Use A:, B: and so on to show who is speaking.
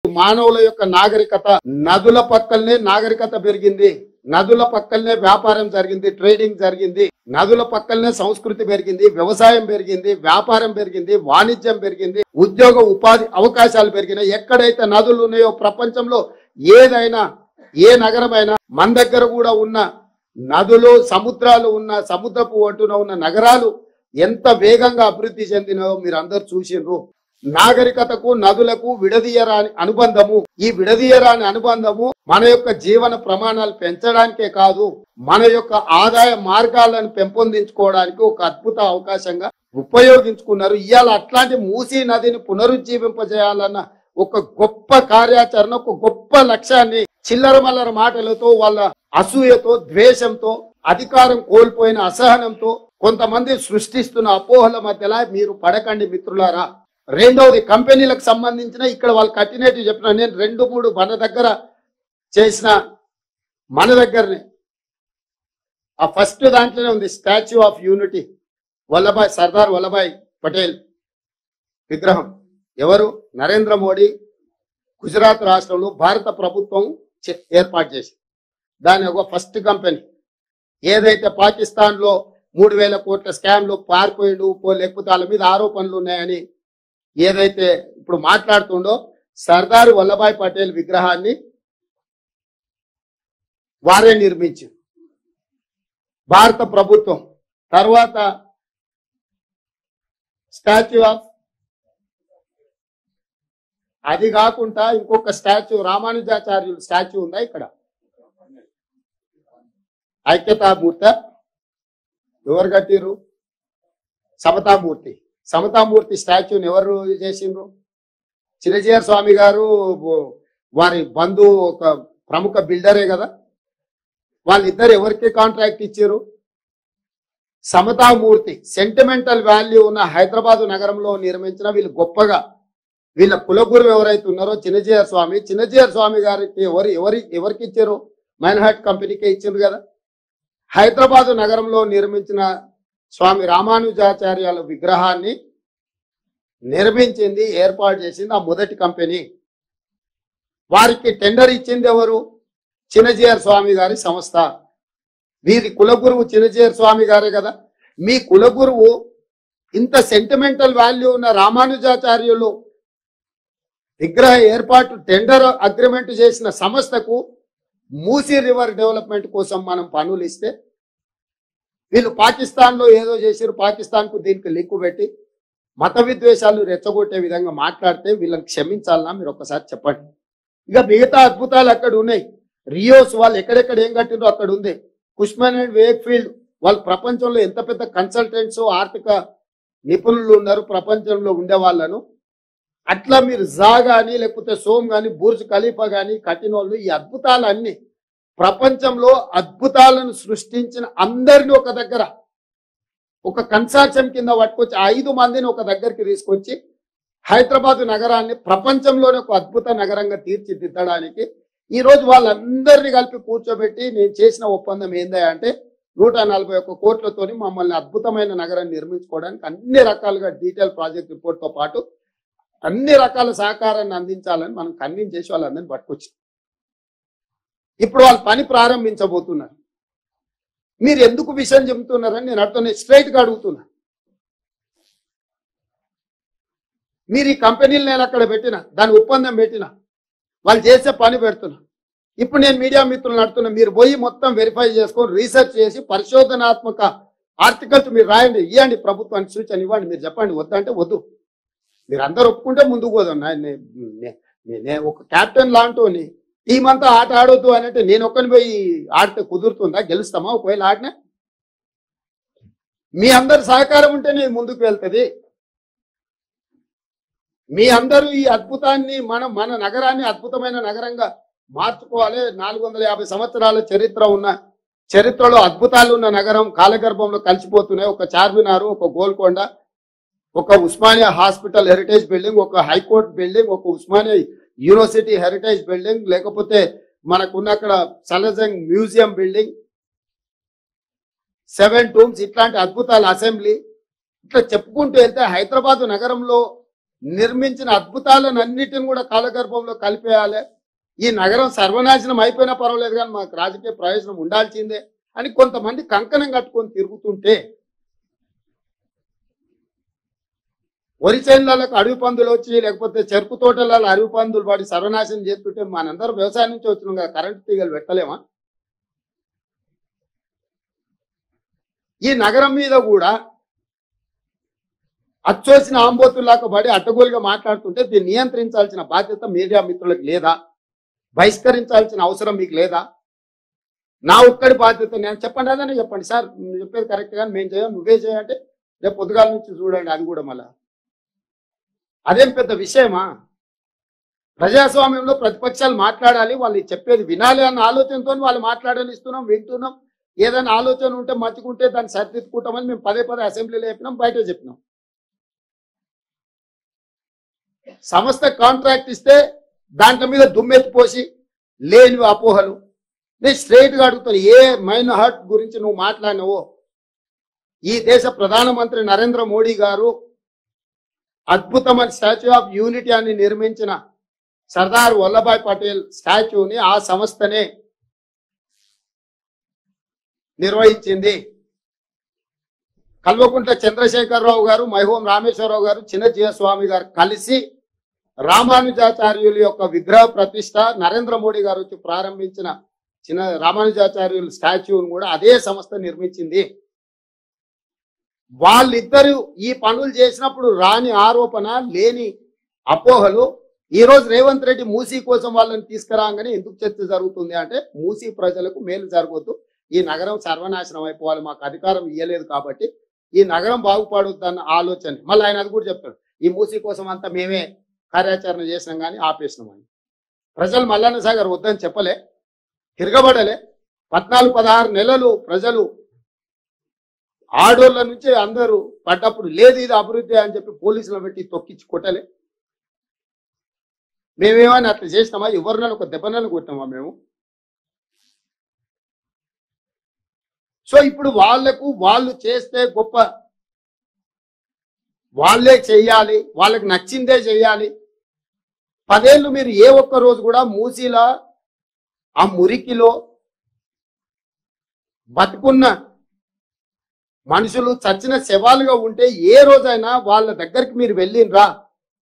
A: మానవుల యొక్క నాగరికత నదుల పక్కలనే నాగరికత పెరిగింది నదుల పక్కలనే వ్యాపారం జరిగింది ట్రేడింగ్ జరిగింది నదుల పక్కలనే సంస్కృతి పెరిగింది వ్యవసాయం పెరిగింది వ్యాపారం పెరిగింది వాణిజ్యం పెరిగింది ఉద్యోగ ఉపాధి అవకాశాలు పెరిగినాయి ఎక్కడైతే నదులు ఉన్నాయో ప్రపంచంలో ఏదైనా ఏ నగరమైనా మన దగ్గర కూడా ఉన్న నదులు సముద్రాలు ఉన్న సముద్రపు ఒడ్డున ఉన్న నగరాలు ఎంత వేగంగా అభివృద్ధి చెందినాయో మీరు అందరు చూసిండ్రు నాగరికతకు నదులకు విడదీయరాని అనుబంధము ఈ విడదీయరాని అనుబంధము మన యొక్క జీవన ప్రమాణాలు పెంచడానికే కాదు మన యొక్క ఆదాయ మార్గాలను పెంపొందించుకోవడానికి ఒక అద్భుత అవకాశంగా ఉపయోగించుకున్నారు ఇవాళ అట్లాంటి మూసీ నదిని పునరుజ్జీవింపజేయాలన్న ఒక గొప్ప కార్యాచరణ ఒక గొప్ప లక్ష్యాన్ని చిల్లర మల్లర మాటలతో వాళ్ళ అసూయతో ద్వేషంతో అధికారం కోల్పోయిన అసహనంతో కొంతమంది సృష్టిస్తున్న అపోహల మధ్యలో మీరు పడకండి మిత్రులారా రెండవది కంపెనీలకు సంబంధించిన ఇక్కడ వాళ్ళు కట్టినట్టు చెప్పిన నేను రెండు మూడు మన దగ్గర చేసిన మన దగ్గరనే ఆ ఫస్ట్ దాంట్లోనే ఉంది statue of unity Vallabhbhai Sardar Vallabhbhai Patel విగ్రహం ఎవరు నరేంద్ర మోడీ గుజరాత్ రాష్ట్రంలో భారత ప్రభుత్వం చే- ఏర్పాటు చేసి దాని ఒక ఫస్ట్ కంపెనీ ఏదైతే పాకిస్తాన్ లో మూడు వేల కోట్ల స్కామ్లు పారిపోయిండు పో- లేకపోతే వాళ్ళ మీద ఆరోపణలు ఉన్నాయని ఏదైతే ఇప్పుడు మాట్లాడుతుండో సర్దార్ వల్లభాయ్ పటేల్ విగ్రహాన్ని వారే నిర్మించారు భారత ప్రభుత్వం తర్వాత స్టాచ్యూ ఆఫ్ అది కాకుండా ఇంకొక స్టాచ్యూ రామానుజాచార్యులు స్టాచ్యూ ఉందా ఇక్కడ ఐక్యతామూర్త ఎవరు కట్టిరు సమతామూర్తి సమతామూర్తి స్టాచ్యూని ఎవరు చేసిండ్రు చిరజీయర్ స్వామి గారు ఓ- వారి బంధువు ఒక ప్రముఖ బిల్డరే కదా వాళ్ళిద్దరు ఎవరికి కాంట్రాక్ట్ ఇచ్చారు సమతామూర్తి సెంటిమెంటల్ వాల్యూ ఉన్న హైదరాబాదు నగరంలో నిర్మించిన వీళ్ళు గొప్పగా వీళ్ళ కులగురు ఎవరైతే ఉన్నారో చిన్నజీయర్ స్వామి చిన్నజీయర్ స్వామి గారికి ఎవరు ఎవరి ఎవరికి ఇచ్చారు మైన్హాట్ కంపెనీకే ఇచ్చారు కదా హైదరాబాదు నగరంలో నిర్మించిన స్వామి రామానుజాచార్యాల విగ్రహాన్ని నిర్మించింది ఏర్పాటు చేసింది ఆ మొదటి కంపెనీ వారికి టెండర్ ఇచ్చింది ఎవరు చిన్నజీయర్ స్వామి గారి సంస్థ వీరి కులగురువు చిన్నజీయర్ స్వామి గారే కదా మీ కులగురువు ఇంత సెంటిమెంటల్ వాల్యూ ఉన్న రామానుజాచార్యులు విగ్రహ ఏర్పాటు టెండర్ అగ్రిమెంట్ చేసిన సంస్థకు మూసీ రివర్ డెవలప్మెంట్ కోసం మనం పనులు ఇస్తే వీళ్ళు పాకిస్తాన్ లో ఏదో చేసారు పాకిస్తాన్ కు దీనికి లింకు పెట్టి మత విద్వేషాలు రెచ్చగొట్టే విధంగా మాట్లాడితే వీళ్ళని క్షమించాలన్నా మీరు ఒకసారి చెప్పండి ఇక మిగతా అద్భుతాలు అక్కడ ఉన్నాయి రియోస్ వాళ్ళు ఎక్కడెక్కడ ఏం కట్టిండ్రో అక్కడ ఉంది కుష్మన్ అండ్ వేక్ ఫీల్డ్ వాళ్ళు ప్రపంచంలో ఎంత పెద్ద కన్సల్టెంట్స్ ఆర్థిక నిపుణులు ఉన్నారు ప్రపంచంలో ఉండే వాళ్ళను అట్లా మీరు జా గాని లేకపోతే సోమ్ గాని బుర్జ్ ఖలీఫా గాని కట్టిన వాళ్ళు ఈ అద్భుతాలన్నీ ప్రపంచంలో అద్భుతాలను సృష్టించిన అందరిని ఒక దగ్గర ఒక కన్సార్షియం కింద పట్టుకొచ్చి ఐదు మందిని ఒక దగ్గరికి తీసుకొచ్చి హైదరాబాద్ నగరాన్ని ప్రపంచంలోనే ఒక అద్భుత నగరంగా తీర్చిదిద్దడానికి ఈ రోజు వాళ్ళందరినీ కలిపి కూర్చోబెట్టి నేను చేసిన ఒప్పందం ఏందా అంటే నూట నలభై ఒక్క కోట్లతోని మమ్మల్ని అద్భుతమైన నగరాన్ని నిర్మించుకోవడానికి అన్ని రకాలుగా డీటెయిల్ ప్రాజెక్ట్ రిపోర్ట్తో పాటు అన్ని రకాల సహకారాన్ని అందించాలని మనం కన్విన్స్ చేసి వాళ్ళందరినీ పట్టుకొచ్చి ఇప్పుడు వాళ్ళు పని ప్రారంభించబోతున్నారు మీరు ఎందుకు విషయం చెబుతున్నారని నేను అడుగుతున్నా స్ట్రైట్ గా అడుగుతున్నా మీరు ఈ కంపెనీలు నేను అక్కడ పెట్టిన దాని ఒప్పందం పెట్టిన వాళ్ళు చేసే పని పెడుతున్నా ఇప్పుడు నేను మీడియా మిత్రులను అడుగుతున్నా మీరు పోయి మొత్తం వెరిఫై చేసుకొని రీసెర్చ్ చేసి పరిశోధనాత్మక ఆర్టికల్స్ మీరు రాయండి ఇవ్వండి ప్రభుత్వానికి సూచన ఇవ్వండి మీరు చెప్పండి వద్దంటే వద్దు మీరు అందరు ఒప్పుకుంటే ముందుకు పోదాం నా- నే- నే- నే- నేను ఒక కెప్టెన్ లాంటి టీం అంతా ఆట ఆడొద్దు అని అంటే నేను ఒక్కని పోయి ఆడితే కుదురుతుందా గెలుస్తామా ఒకవేళ ఆడినా మీ అందరి సహకారం ఉంటేనే ఇది ముందుకు వెళ్తుంది మీ అందరూ ఈ అద్భుతాన్ని మన మన నగరాన్ని అద్భుతమైన నగరంగా మార్చుకోవాలి నాలుగు వందల యాభై సంవత్సరాల చరిత్ర ఉన్న చరిత్రలో అద్భుతాలు ఉన్న నగరం కాలగర్భంలో కలిసిపోతున్నాయి ఒక చార్మినారు ఒక గోల్కొండ ఒక ఉస్మానియా హాస్పిటల్ హెరిటేజ్ బిల్డింగ్ ఒక హైకోర్టు బిల్డింగ్ ఒక ఉస్మానియా యూనివర్సిటీ హెరిటేజ్ బిల్డింగ్ లేకపోతే మనకున్న అక్కడ Salarjung museum building seven tombs ఇట్లాంటి అద్భుతాల అసెంబ్లీ ఇట్లా చెప్పుకుంటూ వెళ్తే హైదరాబాద్ నగరంలో నిర్మించిన అద్భుతాలను అన్నిటిని కూడా కాలగర్భంలో కలిపేయాలి ఈ నగరం సర్వనాశనం అయిపోయినా పర్వాలేదు కానీ మాకు రాజకీయ ప్రయోజనం ఉండాల్సిందే అని కొంతమంది కంకణం కట్టుకొని తిరుగుతుంటే వరి చేనులకు అడవి పందులు వచ్చి లేకపోతే చెరుకు తోటలలో అడవి పందులు పడి సర్వనాశనం చేస్తుంటే మనందరం వ్యవసాయం నుంచి వచ్చినాం కదా కరెంటు తీగలు పెట్టలేమా ఈ నగరం మీద కూడా అచ్చోసిన ఆంబోతుల్లాక పడి అడ్డగోలుగా మాట్లాడుతుంటే దీన్ని నియంత్రించాల్సిన బాధ్యత మీడియా మిత్రులకు లేదా బహిష్కరించాల్సిన అవసరం మీకు లేదా నా ఒక్కడి బాధ్యత నేను చెప్పండి అదే చెప్పండి సార్ మీరు చెప్పేది కరెక్ట్ కానీ మేము చేయం నువ్వే చేయంటే రేపు పొద్దుగాల నుంచి చూడండి అది కూడా మళ్ళా అదేం పెద్ద విషయమా ప్రజాస్వామ్యంలో ప్రతిపక్షాలు మాట్లాడాలి వాళ్ళు చెప్పేది వినాలి అన్న ఆలోచనతో వాళ్ళు మాట్లాడనిస్తున్నాం వింటున్నాం ఏదైనా ఆలోచన ఉంటే మర్చుకుంటే దాన్ని సరిదిద్దుకుంటామని మేము పదే పదే అసెంబ్లీలో చెప్పినాం బయట చెప్పినాం సంస్థ కాంట్రాక్ట్ ఇస్తే దాంట్లో మీద దుమ్మెత్తిపోసి లేని అపోహలు నేను స్ట్రైట్ గా అడుగుతాను ఏ మైన్ హార్ట్ గురించి నువ్వు మాట్లాడినవో ఈ దేశ ప్రధానమంత్రి నరేంద్ర మోడీ గారు అద్భుతమైన స్టాచ్యూ ఆఫ్ యూనిటీ అని నిర్మించిన సర్దార్ వల్లభాయ్ పటేల్ స్టాచ్యూని ఆ సంస్థనే నిర్వహించింది కల్వకుంట్ల చంద్రశేఖరరావు గారు మైహోం రామేశ్వరరావు గారు చిన్న స్వామి గారు కలిసి రామానుజాచార్యుల యొక్క విగ్రహ ప్రతిష్ట నరేంద్ర మోడీ గారు వచ్చి ప్రారంభించిన చిన్న రామానుజాచార్యుల స్టాచ్యూని కూడా అదే సంస్థ నిర్మించింది వాళ్ళిద్దరూ ఈ పనులు చేసినప్పుడు రాని ఆరోపణ లేని అపోహలు ఈ రోజు రేవంత్ రెడ్డి మూసీ కోసం వాళ్ళని తీసుకురాగానే ఎందుకు చర్చ జరుగుతుంది అంటే మూసీ ప్రజలకు మేలు జరగవద్దు ఈ నగరం సర్వనాశనం అయిపోవాలి మాకు అధికారం ఇవ్వలేదు కాబట్టి ఈ నగరం బాగుపడొద్దన్న ఆలోచన మళ్ళీ ఆయన అది కూడా చెప్తాడు ఈ మూసీ కోసం అంతా మేమే కార్యాచరణ చేసినాం కానీ ఆపేసినాం అని ప్రజలు మల్లన్న సాగర్ వద్దని చెప్పలే తిరగబడలే పద్నాలుగు పదహారు నెలలు ప్రజలు ఆడోళ్ళ నుంచి అందరూ పడ్డప్పుడు లేదు ఇది అభివృద్ధి అని చెప్పి పోలీసులు పెట్టి తొక్కించి కొట్టలే మేమేమైనా అట్లా చేసినామా ఎవరినైనా ఒక దెబ్బనని కొట్టినామా మేము సో ఇప్పుడు వాళ్లకు వాళ్ళు చేస్తే గొప్ప వాళ్ళే చెయ్యాలి వాళ్ళకి నచ్చిందే చెయ్యాలి పదేళ్ళు మీరు ఏ ఒక్క రోజు కూడా మూసీలా ఆ మురికిలో బతుకున్న మనుషులు చచ్చిన శవాలుగా ఉంటే ఏ రోజైనా వాళ్ళ దగ్గరికి మీరు వెళ్ళినరా